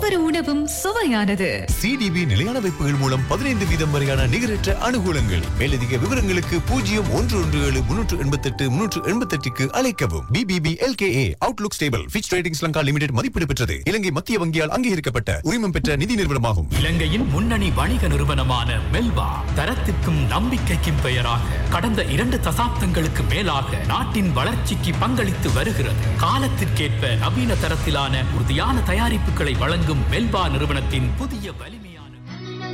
ஒவ்வொரு உணவும் சுவையானது சிடிபி நிலையான வைப்புகள் மூலம் பதினைந்து வீதம் வரையான நிகரற்ற அனுகூலங்கள் மேலதிக விவரங்களுக்கு பூஜ்ஜியம் ஒன்று ஒன்று ஏழு முன்னூற்று எண்பத்தெட்டு முன்னூற்று எண்பத்தெட்டுக்கு அழைக்கவும் BBB LKA outlook stable Fitch trading ஸ்லங்கா லிமிடெட் மதிப்பீடு பெற்றது இலங்கை மத்திய வங்கியால் அங்கீகரிக்கப்பட்ட உரிமம் பெற்ற நிதி நிறுவனமாகும் இலங்கையின் முன்னணி வணிக நிறுவனமான மெல்வா தரத்திற்கும் நம்பிக்கைக்கும் பெயராக கடந்த இரண்டு தசாப்தங்களுக்கு மேலாக நாட்டின் வளர்ச்சிக்கு பங்களித்து வருகிறது காலத்திற்கேற்ப நவீன தரத்திலான உறுதியான தயாரிப்புகளை வழங்கும் மெல்வா நிறுவனத்தின் புதிய வலிமை